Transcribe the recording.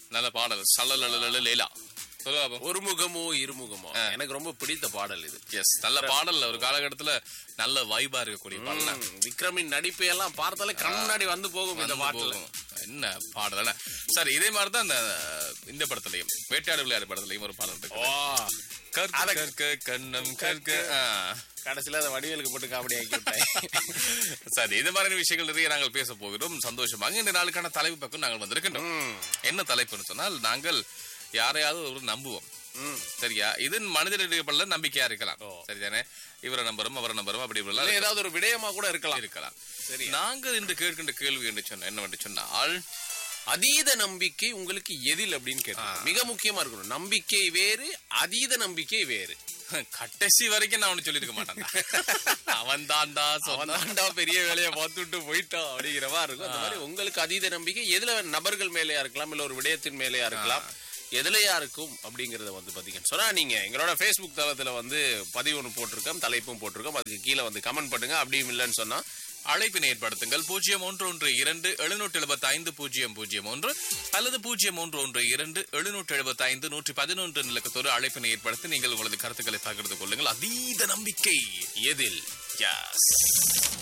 நல்ல பாடல் சல்லல லேலா சொல்லுவா பாப்போம். ஒரு முகமோ இருமுகமோ எனக்கு ரொம்ப பிடித்த பாடல் இது எஸ் நல்ல பாடல் ஒரு காலகட்டத்துல நல்ல வைபா இருக்கக்கூடிய பாடல் ம், விக்ரமின் நடிப்பை எல்லாம் பார்த்தாலே கண் முன்னாடி வந்து போகும் இந்த வந்து பாட்டுல போகும். என்ன பாடல் என்ன? சரி இதே மாதிரி தான் இந்த இந்த படத்துலயும் வேட்டையாடு விளையாடு படத்துலயும் ஒரு பாடல் இருக்கு ஓ கற்க கற்க கண்ணம் கற்க ஆ. கடைசியில அதை வடிவேலுக்கு போட்டு காமெடி ஆக்கி விட்டேன் சரி இது மாதிரியான விஷயங்கள் நிறைய நாங்கள் பேச போகிறோம் சந்தோஷமாக இந்த நாளுக்கான தலைப்பு பக்கம் நாங்கள் வந்திருக்கின்றோம் ம், என்ன தலைப்புன்னு சொன்னால் நாங்கள் யாரையாவது ஒரு நம்புவோம் ம். சரியா இது மனிதனுடைய பல்ல நம்பிக்கையா இருக்கலாம் சரிதானே இவரை நம்பரும் அவரை நம்பரும் அப்படி இப்படிலாம் இல்ல, ஏதாவது ஒரு விடயமா கூட இருக்கலாம் இருக்கலாம் சரி நாங்கள் இன்று கேட்கின்ற கேள்வி என்று சொன்ன என்னவென்று சொன்னால் அதீத நம்பிக்கை உங்களுக்கு எதில் அப்படின்னு கேட்டேன் மிக முக்கியமா இருக்கணும் நம்பிக்கை வேறு அதீத நம்பிக்கை வேறு கடைசி வரைக்கும் நான் ஒண்ணு சொல்லிருக்க மாட்டேன் அவன் தான்டா அவன் தாண்டா பெரிய வேலையை பார்த்துட்டு போயிட்டான் அப்படிங்கிற மாதிரி இருக்கும் அந்த மாதிரி உங்களுக்கு அதீத நம்பிக்கை எதுல நபர்கள் மேலேயா இருக்கலாம் இல்ல ஒரு விடயத்தின் மேலேயா இருக்கலாம் எதுலயா இருக்கும் அப்படிங்கறத வந்து பாத்தீங்கன்னு சொன்னா நீங்க எங்களோட Facebook தளத்துல வந்து பதிவு ஒன்று போட்டிருக்கோம் தலைப்பும் போட்டிருக்கோம் அதுக்கு கீழே வந்து கமெண்ட் பண்ணுங்க அப்படியும் இல்லைன்னு சொன்னா அழைப்பினை ஏற்படுத்துங்கள் பூஜ்ஜியம் ஒன்று ஒன்று இரண்டு எழுநூற்றி எழுபத்தி ஐந்து பூஜ்ஜியம் பூஜ்ஜியம் ஒன்று அல்லது பூஜ்ஜியம் ஒன்று ஒன்று இரண்டு எழுநூற்றி எழுபத்தி ஐந்து நூற்றி பதினொன்று நிலக்கத்தோடு அழைப்பினை ஏற்படுத்தி நீங்கள் உங்களது கருத்துக்களை பகிர்ந்து கொள்ளுங்கள் அதீத நம்பிக்கை எதில் Yes.